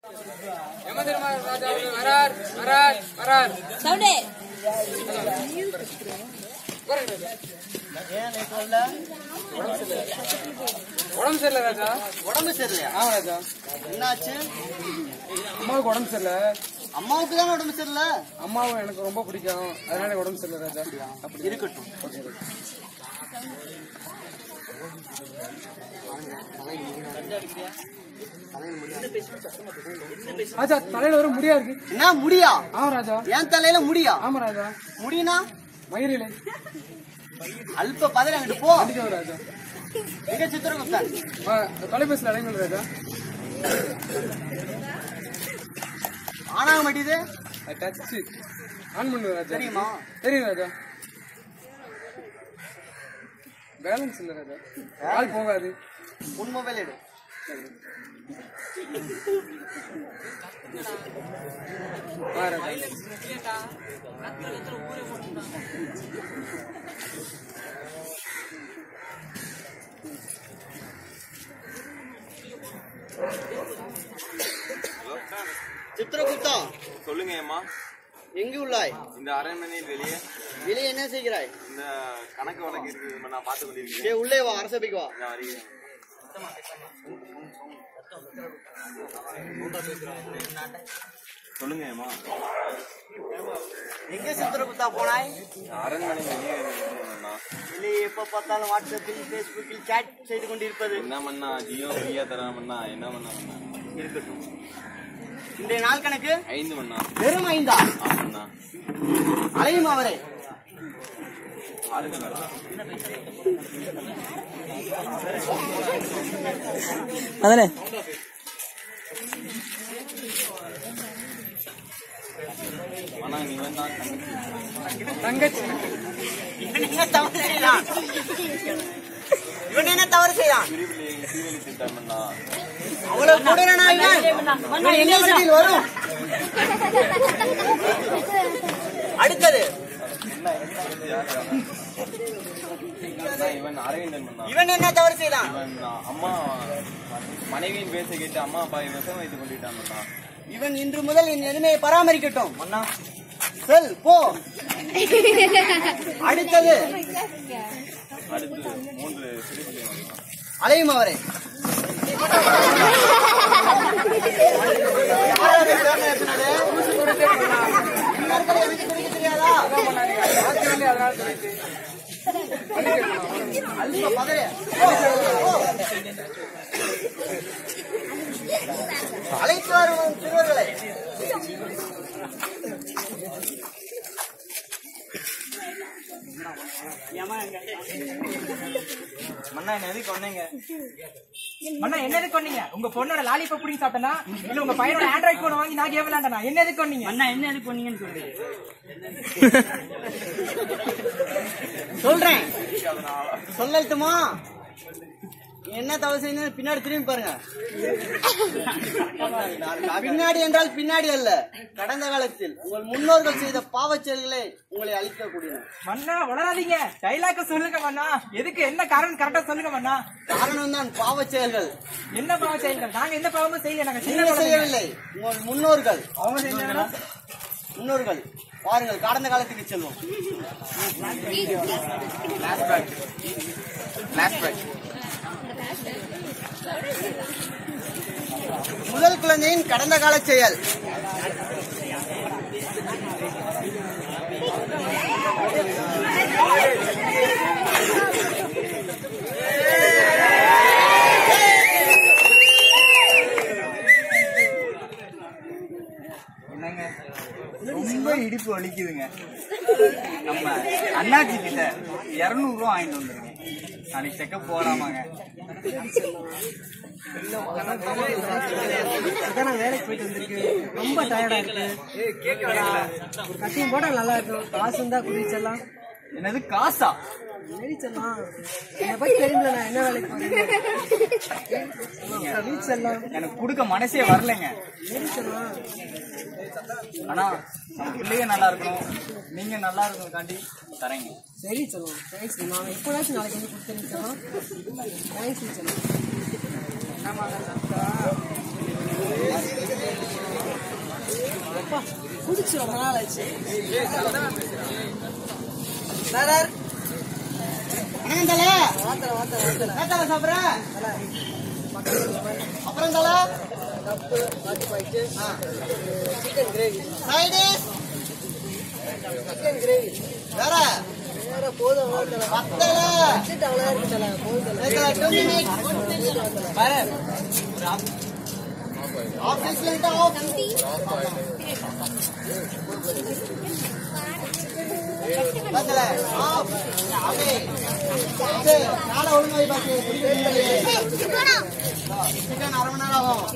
யமதர்ம ராஜா அவர்கள் வரார் வரார் வரார் சவுண்டே உட்காருங்க ராஜா. உடம்பு சரியில்லை ராஜா உடம்பு சரியில்லையா ஆமா ராஜா என்னாச்சு அம்மாவுக்கு உடம்பு சரியில்லை அம்மாவுக்கு தானே உடம்பு சரியில்லை அம்மாவும் எனக்கு ரொம்ப பிடிக்கும் அதனால எனக்கு உடம்பு சரியில்லை ராஜா அப்படி இருக்கட்டும் ராஜா தலையில வர முடியா இருக்கு என்ன முடியா ஆமா ராஜா என் தலையில முடியா ஆமா ராஜா முடினா மயிரிலே அல்ப பதற அங்கிட்டு போ அடிக்க ராஜா எங்க சித்திரகுப்தன் ஆ, தொலைபேசியில் அடைங்கள் ராஜா ஆனாக மாட்டேது டச் ஆன் பண்ணுங்க ராஜா தெரியுமா தெரியும் ராஜா பேலன்ஸ் இல்ல ராஜா கால் போகாது உன் மொபைல் எடு ஆ ராஜா சித்திரகுப்தா சொல்லுங்க அம்மா எங்கு உள்ளாய் இந்த அரண்மனையில் வெளியே வெளியே என்ன செய்கிறாய் இந்த கணக்கு வழக்கு இருக்குது நான் பார்த்து கொண்டிருக்கிறேன் டேய், உள்ளே வா அரசபைக்கு வா நான் வருகிறேன் சொல்லுங்க அம்மா எங்க சித்திரகுப்தா போனாய் அரண்மனை வெளியே இருக்கேன் வெளியே எப்ப பார்த்தாலும் வாட்ஸ்அப்பில் பேஸ்புக்கில் சாட் செய்து கொண்டிருப்பது என்ன பண்ணா ஜியோ ஃப்ரீயா தரேன் பண்ணா என்ன பண்ணா பண்ணா இருக்கட்டும் இன்றைய நாள் கணக்கு ஐந்து மண்ணா வெறும் ஐந்தா ஆமாண்ணா அலையும் அவரே ஆளுங்க வேணா அதனே ஆனா நீ வேணா தங்கச்சி இவன் என்ன தவறு செய்தான் இவன் என்ன தவறு செய்தான் பிரிவிலே சீரழி திட்டம் பண்ணா அவ்வளவு கொடூரனா இவன் இவன் எங்க வீட்டில் வரும் அடுத்தது அண்ணா, இவன் அரவிந்தன் பண்ணா இவன் என்ன தவறு செய்தான் இவன் அம்மா மனைவியின் பேச கேட்டு அம்மா அப்பா விஷம் வைத்து கொண்டுட்டான் பண்ணா இவன் இன்று முதல் என் எளிமையை பராமரிக்கட்டும் அண்ணா செல் போ அடுத்தது அடுத்து மூன்று சிறுபிள்ளை வந்தான் அலையும் அவரை யார் அதை பேர்ல ஏத்துனது? இன்னொருத்தரை எனக்கு பிடிக்க தெரியாதா? அல்ப பதறே. போ, போ. அழைத்து வரும் சிறுவர்களை மண்ணா என்ன எதுக்கு கொன்னீங்க மண்ணா என்ன எதுக்கு கொன்னீங்க உங்க பொண்ணோட லாலிபப் புடிங்கி சாப்பிட்டனா இல்ல உங்க பையனோட ஆண்ட்ராய்ட் போன் வாங்கி நான் கேம் விளையாண்டனா என்ன எதுக்கு கொன்னீங்க அண்ணா என்ன எதுக்கு கொன்னீங்கன்னு சொல்றீங்க சொல்றேன் சொல்லட்டுமா என்ன தவறு செய்யணும் பின்னாடி திரும்பி பாருங்க பின்னாடி என்றால் பின்னாடி அல்ல கடந்த காலத்தில் உங்கள் முன்னோர்கள் செய்த பாவச் செயல்களை உங்களை அழிக்கக்கூடியன மண்ணா உளராதீங்க டைலாக்க சொல்லுங்க மண்ணா எதுக்கு என்ன காரணம் கரெக்டா சொல்லுங்க மண்ணா காரணம் தான் பாவச் செயல்கள் என்ன பாவம் செய்யுங்க நாங்க எந்த பாவமும் செய்யல நாங்க சின்ன நீங்க குழந்தைங்க. செய்யவில்லை உங்கள் முன்னோர்கள் அவங்க செஞ்சாங்கன்னா முன்னோர்கள் பாருங்கள் கடந்த காலத்துக்கு செல்வோம் முதல் குழந்தையின் கடந்த கால செயல் என்னங்க ரொம்ப இடுப்பு வலிக்குதுங்க நம்ம அண்ணாச்சி கிட்ட இருநூறு ரூபா வாங்கிட்டு வந்துருங்க நாளைக்கு செக்கப் போறாமாங்க வேலைக்கு போயிட்டு வந்திருக்கு ரொம்ப டயர்டா இருக்கு கட்டியும் போட்டா நல்லா இருக்கும் காசு இருந்தா குடிச்செல்லாம் என்னது காசா செல்லாம் என்னை பத்தி தெரியுமில்ல நான் என்ன வேலைக்கு போறேன் செல்லாம் எனக்கு கொடுக்க மனசே வரலைங்க ஆனா நம்ம பிள்ளைங்க நல்லா இருக்கணும் நீங்க நல்லா இருக்கணும் காண்டி தரேங்க சரி சொல்லுவோம் தேங்க்ஸ் நான் எப்போதாச்சும் நாளைக்கு வந்து கொடுத்துருங்க தேங்க்ஸ் சொல்லுவோம் என்னமா குடிச்சு ரொம்ப நாள் ஆச்சு வேற வணக்கம் தல வாத்தல வாத்தல வாத்தல என்ன தல சாப்பிடுற அப்புறம் தல கப்பு வாட்டி பாயிட்டு chicken gravy side dish chicken gravy வேற வேற போதும் வாத்தல பத்தல வச்சுட்டு அவ்வளோ இருக்கு தல போதும் தல இதுல two minutes. பாரு. ஆபீஸ்ல இருந்து ஆஃப். பத்தல, ஆஃப். அப்படியே. சரி, காலை ஒழுங்கா வை பாத்து. சிக்கன் அரை மணி நேரம் ஆகும்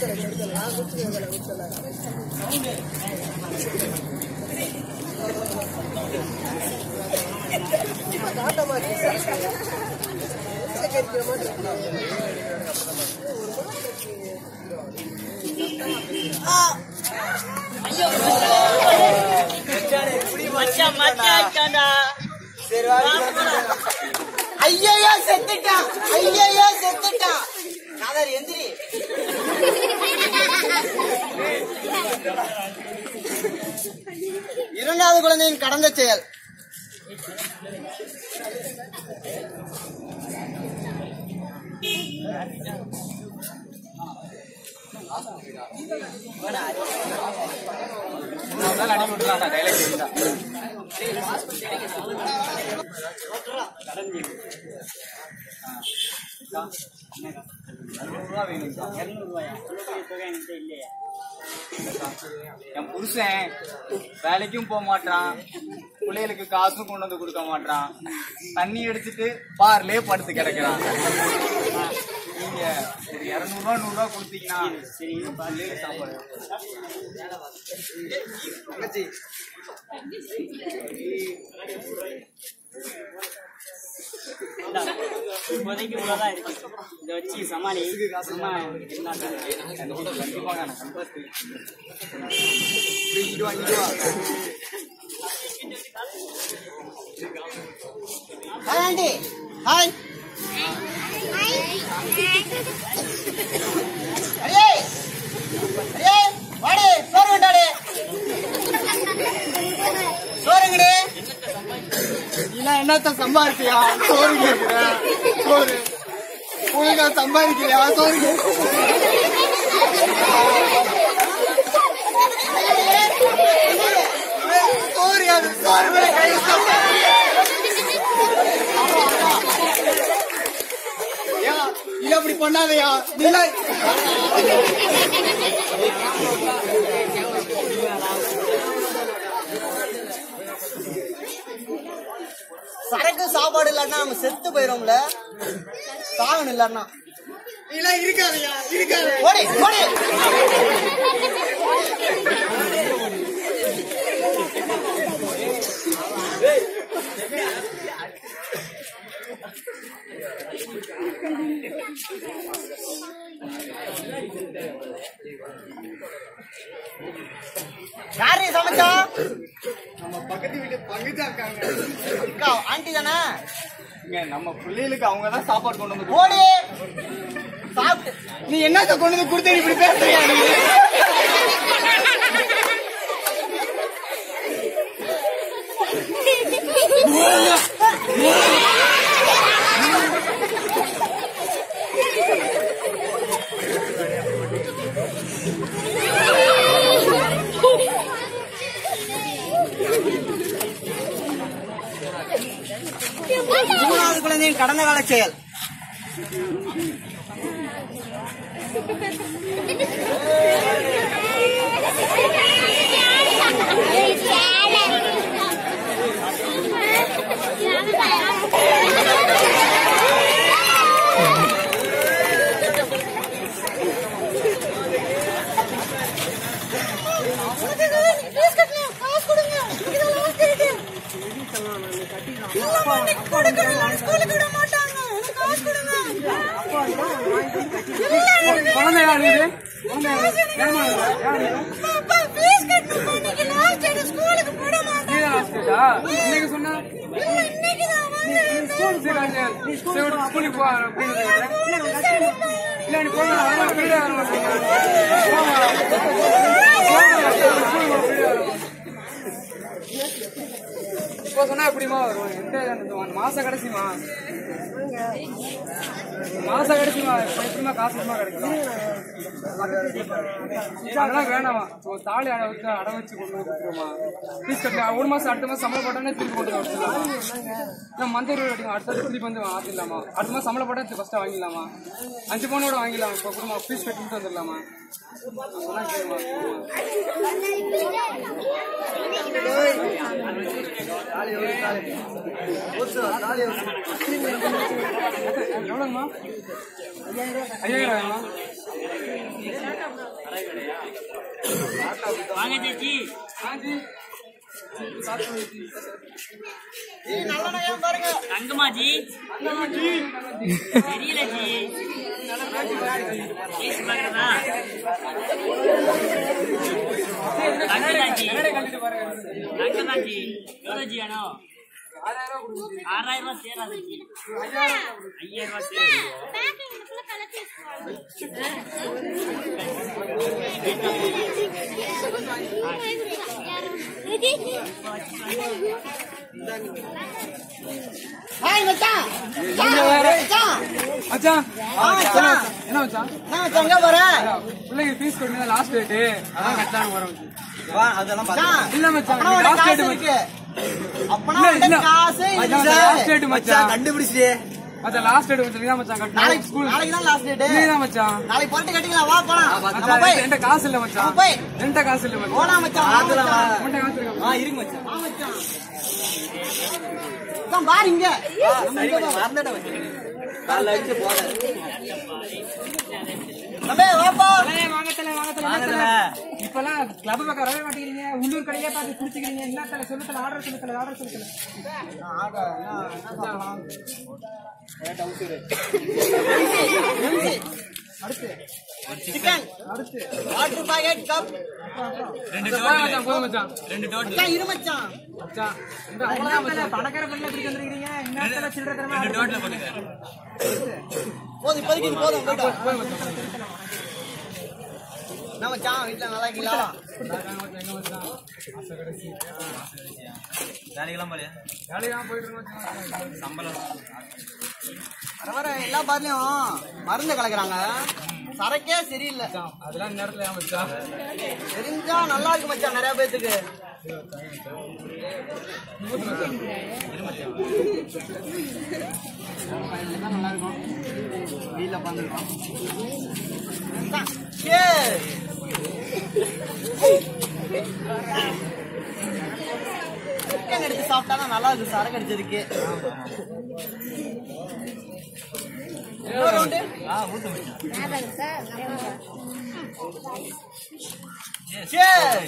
காட்ட மாதிரி கேட்கிற மாதிரி சரி வா, ஐயையோ செத்துட்டான் ஐயையோ செத்துட்டான் காதர் எந்திரி இரண்டாவது குழந்தையின் கடந்த செயல் அடி விட்டுலாம் டைலாக் தெரியுதா இரநூறுவா வேணும்க்கா. என் புருஷன் வேலைக்கும் போக மாட்டான் பிள்ளைகளுக்கு காசும் கொண்டு வந்து கொடுக்க மாட்டான் தண்ணி அடிச்சிட்டு பார்லயே படுத்து கிடக்குறான் நீங்க ஒரு இருநூறுவா நூறுரூவா கொடுத்தீங்கன்னா சரி பிள்ளைகளுக்கு சாப்பாடு இப்போதைக்கு இவ்வளவுதான் இருக்கு இதை வச்சு சமாளி சும்மா என்ன கண்டிப்பாங்க நான் கண்டிப்பா இதுவா இதுவா ஹாய் ஆண்டி ஹாய் அடியே அடியே வாடி சோறு வேண்டாடி சோறுங்கடி நீலாம் என்னத்த சம்பாதிக்கியா சோறு கேட்கிற சோறு ஒழுங்கா சம்பாதிக்கிறியா சோறு கேட்கிற சோறு அது சோறு மேல கை வச்சா. ஏன், நீ அப்படி பண்ணாதயா நீலாம் சரக்கு சாப்பாடு இல்லன்னா நம்ம செத்து போயிரோம்ல சாகணும் இல்லன்னா நீலாம் இருக்காதயா இருக்காத ஓடி ஓடி யாரு சமைச்சா நம்ம பக்கத்து வீட்டு பங்குச்சா இருக்காங்க அக்கா ஆண்டி தானே இங்க நம்ம பிள்ளைகளுக்கு அவங்க தான் சாப்பாடு கொண்டு வந்து ஓடி சாப்பிட்டு நீ என்னத்த கொண்டு வந்து கொடுத்த இப்படி பேசுறியா நீ மூணாவது குழந்தையின் கடந்த கால செயல் குழந்தை யாரு இது? குழந்தை யாரு? ஏம்மா இது? யாரு இது? நீதான் ஹாஸ்பிட்டலா? இன்னைக்கு சொன்னா? ஸ்கூல் சரி, சரி. சரி, விடு, ஸ்கூலுக்கு போ, அப்படின்னு சொல்லிட்டு. இல்ல, நீ போங்க, அதெல்லாம் ஃப்ரீயா வர மாட்டீங்க. போங்க. போங்க, ஸ்கூலுக்கு இப்போ சொன்னா எப்படிமா வரும் எந்த இந்த மாச கடைசிமா மாச கடைசிமா இப்போ எப்படிமா காசு எப்படிமா கிடைக்கும் அதெல்லாம் வேணாமா ஒரு தாலி அடை வச்சு அடை வச்சு கொண்டு வந்து கொடுத்துருமா ஃபீஸ் கட்டல ஒரு மாசம் அடுத்த மாசம் சம்பளம் போட்டோன்னே திருப்பி கொண்டு வச்சுலாமா மந்த் ஒரு அடிக்கும் அடுத்த வருஷம் திருப்பி வந்து ஆத்திடலாமா அடுத்த மாசம் சம்பளம் போட்டா ஃபர்ஸ்ட் வாங்கிடலாமா அஞ்சு பவுனோட வாங்கிடலாம் இப்போ கொடுமா ஃபீஸ் கட்டிட்டு வந்துடலாமா சொன்னா கேளுமா எவ்வளோங்கம்மா ஐயாயிரம் வாங்க சேச்சி தங்கம்மா ஜி தெரியல ஜி கேஸ் பாக்குறதா தங்கதா ஜி தங்கதா ஜி எவ்வளவு ஜி வேணும் ஆறாயிரம் ரூபாய் சேராது ஜி ஐயாயிரம் ரூபாய் சேரும் ஹாய் மச்சான் மச்சான் மச்சான் ஆ, மச்சான் என்ன மச்சான் என்ன மச்சான் எங்க போற பிள்ளைங்க ஃபீஸ் கொடுங்க லாஸ்ட் டேட்டு அதான் கட்டலாம் வரும் மச்சான் இல்ல மச்சான் அப்பனா உன்கிட்ட லாஸ்ட் காசு டேட் இருக்கு அப்பனா இல்ல, உன்கிட்ட இல்ல. காசு மச்சான் இருக்கு லாஸ்ட் டேட் மச்சான் கண்டுபிடிச்சிட்டே மச்சான் லாஸ்ட் டேட் மச்சான் இதான் மச்சான் கட்டணும் நாளைக்கு ஸ்கூல் நாளைக்கு தான் லாஸ்ட் டேட் இல்லையா மச்சான் நாளைக்கு போட்டு கட்டிக்கலாம் வா போலாம் நம்ம மச்சான் போய் என்கிட்ட காசு இல்ல மச்சான் நம்ம போய். என்கிட்ட காசு இல்ல மச்சான் போலாம் மச்சான் வா மச்சான். உன்கிட்ட காசு இருக்கா ஆ இருக்கு மச்சான் வா மச்சான் மச்சான் பாரு இங்க நம்ம இங்க வா. தம்பி வாப்பா வாங்கத்தல வாங்கத்தல இப்பெல்லாம் கிளப் பக்கம் வரவே மாட்டேங்கிறீங்க உள்ளூர் கடையே பார்த்து குடிச்சுக்கிறீங்க என்ன தலை சொல்லத்தல ஆர்டர் சொல்லத்தல ஆர்டர் சொல்லத்தல சிக்கன் வாட்டர் பாக்கெட் கப் மச்சான் போதும் மச்சான் மச்சான் இரு மச்சான் மச்சான் இந்த அவ்வளவுதான் பணக்கார பண்ணல குடிக்க வந்துருக்கீங்க என்ன சில்லற தரமா போதும் இப்போதைக்கு இது போதும் போயிட்டு வா. என்ன மச்சான் வீட்டுல நல்லா இருக்கீங்களா வேலையெல்லாம் போயிட்டு இருக்கோம் மச்சான் வர வர எல்லா பார்லயும் மருந்து கலக்குறாங்க சரக்கே சரியில்லை மச்சான், அதெல்லாம் இந்த நேரத்துல ஏன் மச்சான் தெரிஞ்சா நல்லா இருக்கு மச்சான் நிறைய பேத்துக்கு நல்லா இருக்கும் வீட்டுல உட்காந்துருக்கோம் சிக்கன் எடுத்து சாப்பிட்டா நல்லா இருக்கு சரக்கு அடிச்சதுக்கு இன்னொரு round? Cheers.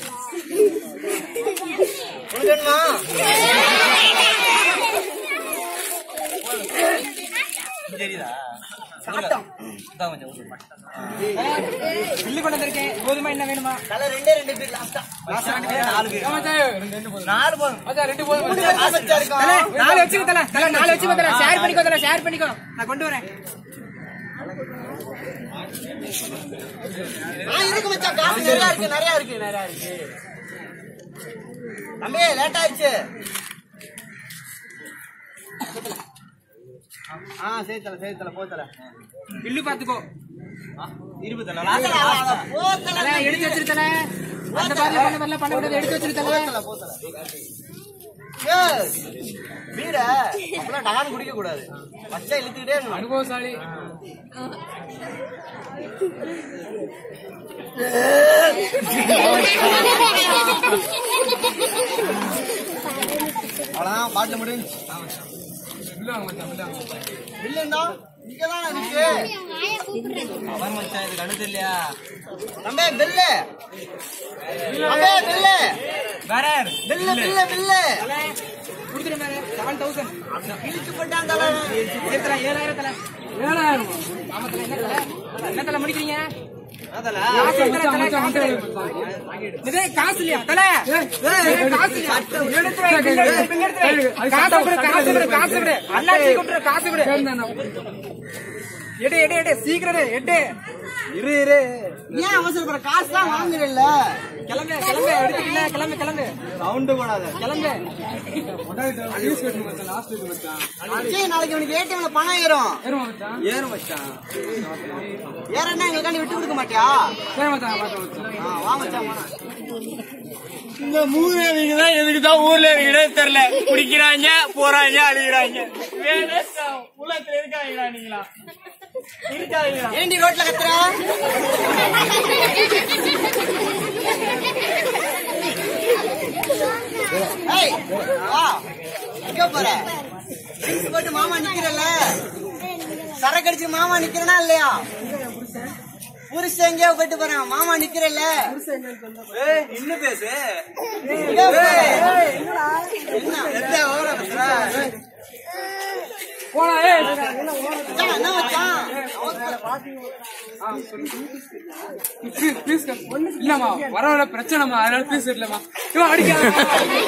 உனக்கு வேணுமா? சாப்பிட்டோம். பில்லு கொண்டு வந்திருக்கேன் கோதுமை என்ன வேணுமா தலை ரெண்டே ரெண்டு பேர் last ஆ. Last ஆ ரெண்டு பேர், நாலு பேர். ஏன் மச்சான் ரெண்டு ரெண்டு போதும் நாலு போதும். மச்சான் ரெண்டு போதும் மூணு மச்சான் பேர் மச்சான் இருக்கோம். நாலு வச்சுக்கோ தல தல நாலு வச்சுக்கோ தல ஷேர் பண்ணிக்கோ தல ஷேர் பண்ணிக்கோ நான் கொண்டு வரேன் ஆ, இருக்கு மச்சான், காசு நிறைய இருக்கு, நிறைய இருக்கு, நிறைய இருக்கு. தம்பி லேட் ஆயிடுச்சு ஆ சரி தல சரி தல போ தல பில்லு பாத்துக்கோ தல, போ தல. தல எடுத்து வச்சிரு தல அந்த பாதி பண்ண வரல பண்ண முடியாது எடுத்து வச்சிரு தல தல, போ தல. Yes. பீரை அப்பெல்லாம் டகான்னு குடிக்க கூடாது பச்சை இழுத்துக்கிட்டே இருக்கணும் அனுபவசாலி அவ்வளவுதான் பாட்டு முடிஞ்சு உள்ள வாங்க மச்சான் உள்ள வாங்க இல்லைன்னா இங்கதான் இருக்கு அவன் மச்சான் இது கண்டு தெரியலையா தம்பி பில்லு தம்பி பில்லு வேற பில்லு பில்லு பில்லு கொடுத்துரு மேலே செவன் தௌசண்ட் இழுத்து போட்டான் தலை தல ஏழாயிரம் தல ஏழாயிரம் ஆமா தல என்ன தல என்ன தல முடிக்கிறீங்க அதல காசு மச்சான் தல, மச்சான் காசு மச்சான் தல. இதே காசு இல்லையா தல ஏய், காசு இல்லையா எடுத்து வை, பில்லு எடுத்து வை, பில்லு எடுத்து வை. அது காசு சட்டம், கொடு காசு கொடு காசு கொடு அண்ணாச்சி கொடு காசு கொடு சேர்ந்தானா? எடு எடு எடு சீக்கிரம் எடு, எடு இரு இரு ஏன் அவசரப்படுற காசு தான் வாங்குறல்ல கிளம்பு கிளம்பு எடுத்துக்கல கிளம்பு கிளம்பு சவுண்டு போடாத கிளம்பு ஃபீஸ் கட்டணும் மச்சான் லாஸ்ட் இது மச்சான் சரி நாளைக்கு உனக்கு ஏடிஎம்ல பணம் ஏறும் ஏறுமா மச்சான் ஏறு மச்சான் ஏறன்னா எங்களுக்காண்டி விட்டு கொடுக்க மாட்டியா சரி மச்சான் பார்த்தேன் மச்சான் ஆ, வா மச்சான் போலாம். இந்த மூதேவிங்க தான் எதுக்கு தான் ஊர்ல இருக்கே தெரியல குடிக்கிறாங்க போறாங்க அழுகிறாங்க உள்ளத்துல இருக்காங்களா நீங்களா இருக்காங்களா ஏண்டி ரோட்ல கத்துற ஏய், வா. எங்க போற ட்ரிங்க்ஸ் போட்டு மாமா நிக்கிறல்ல சரக்கு அடிச்சு மாமா நிக்கிறனா இல்லையா புருஷன் எங்கேயோ போயிட்டு போறான் மாமா நிக்கிறல்ல ஏய் இன்னும் பேசு எங்க போற? என்ன? எந்த ஓர பேசுற போடா ஏய் மச்சான், என்ன மச்சான்? ஃபீஸ் ஃபீஸ் இல்லம்மா வர வர பிரச்சனைமா அதனால ஃபீஸ் கட்டலமா இவன் அடிக்காத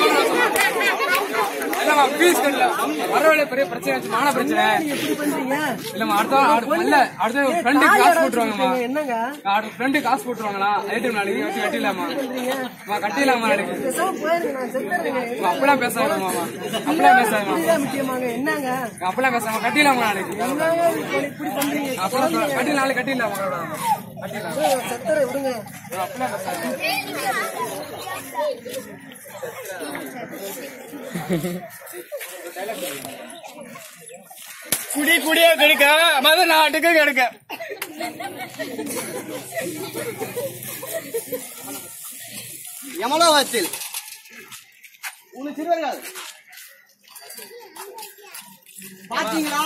இல்லம்மா ஃபீஸ் கட்டல வர வர பெரிய பிரச்சனை ஆச்சு மான பிரச்சனை இல்லம்மா அடுத்த வாரம் அடுத்த இல்ல அடுத்த ஒரு ஃப்ரெண்டு காசு போட்டுருவாங்கம்மா என்னங்க அடுத்த ஃப்ரெண்டு காசு போட்டுருவாங்களா ஐட்டம் நாளைக்கு வச்சு கட்டிடலாமா அம்மா கட்டிடலாமா நாளைக்கு பேசாம போயிருங்க நான் செத்துறேங்க அம்மா, அப்படிலாம் பேசாதம்மா அப்படிலாம் பேசாதம்மா இதுதான் முக்கியமாங்க என்னங்க அப்படிலாம் பேசாம கட்டிடலாமா நாளைக்கு என்னங்க இப்படி இப்படி பண்றீங்க அப்பெல்லாம் சொல்ல- கட்டி நாளைக்கு கட்டிடலாமா கட்டிடலாம் செத்துற விடுங்க அப்படிலாம் பேசாத குடி குடியே கெடுக்க மத நாட்டுக்கு கெடுக்க யமலோகத்தில் மூணு சிறுவர்கள் பாத்தீங்களா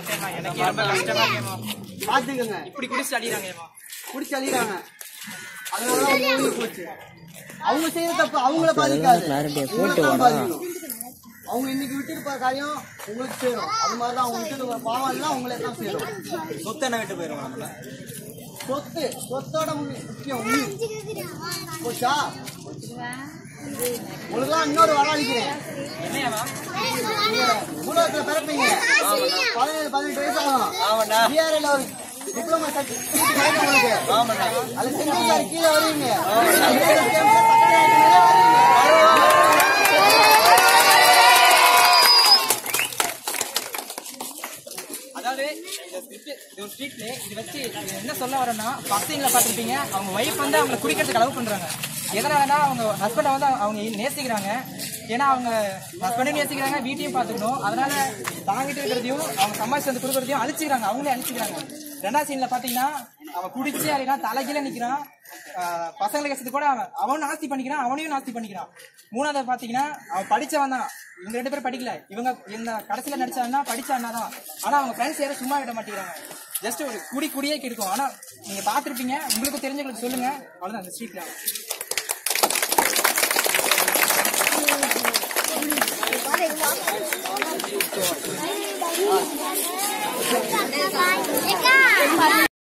பாத்துக்கங்க இப்படி குடிச்சு அடிக்கிறாங்க குடிச்சு அழிறாங்க அதனால அவங்க உயிர் போச்சு அவங்க செய்யற தப்பு அவங்கள பாதிக்காது உங்களை தான் பாதிக்கணும் அவங்க இன்னைக்கு விட்டுட்டு போற காரியம் உங்களுக்கு சேரும் அது மாதிரிதான் அவங்க விட்டுட்டு போற பாவம் எல்லாம் உங்களே தான் சேரும் சொத்து என்ன விட்டு போயிருவோம் நம்மள சொத்து சொத்தோட முக்கிய- முக்கியம் உயிர் போச்சா உங்களுக்குலாம் இன்னொரு வர அளிக்கிறேன் மூலத்துல பிறப்பீங்க பதினேழு பதினெட்டு வயசு ஆகும் ஆமாண்டா பிஆர்எல் ஒரு டிப்ளமா சர்டிஃபிகேட் கிடைக்கும் உங்களுக்கு ஆமாண்டா அது செஞ்சு சார் கீழே வருவீங்க வருவீங்க அதாவது இந்த ஸ்ட்ரீட் இது ஒரு ஸ்ட்ரீட்ல இது வச்சு இது என்ன சொல்ல வரேன்னா பசங்களை பார்த்துருப்பீங்க அவங்க ஒய்ஃப் வந்து அவங்களை குடிக்கிறதுக்கு அளவு பண்றாங்க எதனாலனா அவங்க ஹஸ்பண்டை வந்து அவங்க நேசிக்கிறாங்க ஏன்னா அவங்க ஹஸ்பண்டையும் நேசிக்கிறாங்க வீட்டையும் பார்த்துக்கணும் அதனால தாங்கிட்டு இருக்கிறதையும் அவங்க சம்பாதிச்சு வந்து கொடுக்கறதையும் அழிச்சுக்கிறாங்க அவங்களே அழிச்சுக்கிறாங்க ரெண்டாவது சீன்ல பாத்தீங்கன்னா அவன் குடிச்சு அப்படின்னா தலைகீழ நிக்கிறான் ஆஹ் பசங்களை கஷ்டத்து கூட அவன் அவனும் நாஸ்தி பண்ணிக்கிறான் அவனையும் நாஸ்தி பண்ணிக்கிறான் மூணாவது பாத்தீங்கன்னா அவன் படிச்சவன் தான் இவங்க ரெண்டு பேரும் படிக்கல இவங்க இந்த கடைசியில நடிச்சாங்கன்னா படிச்ச அண்ணா தான் ஆனா அவங்க ஃப்ரெண்ட்ஸ் யாரும் சும்மா விட மாட்டேங்கிறாங்க ஜஸ்ட் ஒரு குடி குடியே கெடுக்கும் ஆனா நீங்க பாத்திருப்பீங்க உங்களுக்கு தெரிஞ்சவங்களுக்கு சொல்லுங்க அவ்வளவுதான் அந்த ஸ்ட்ரீட்ல Eka!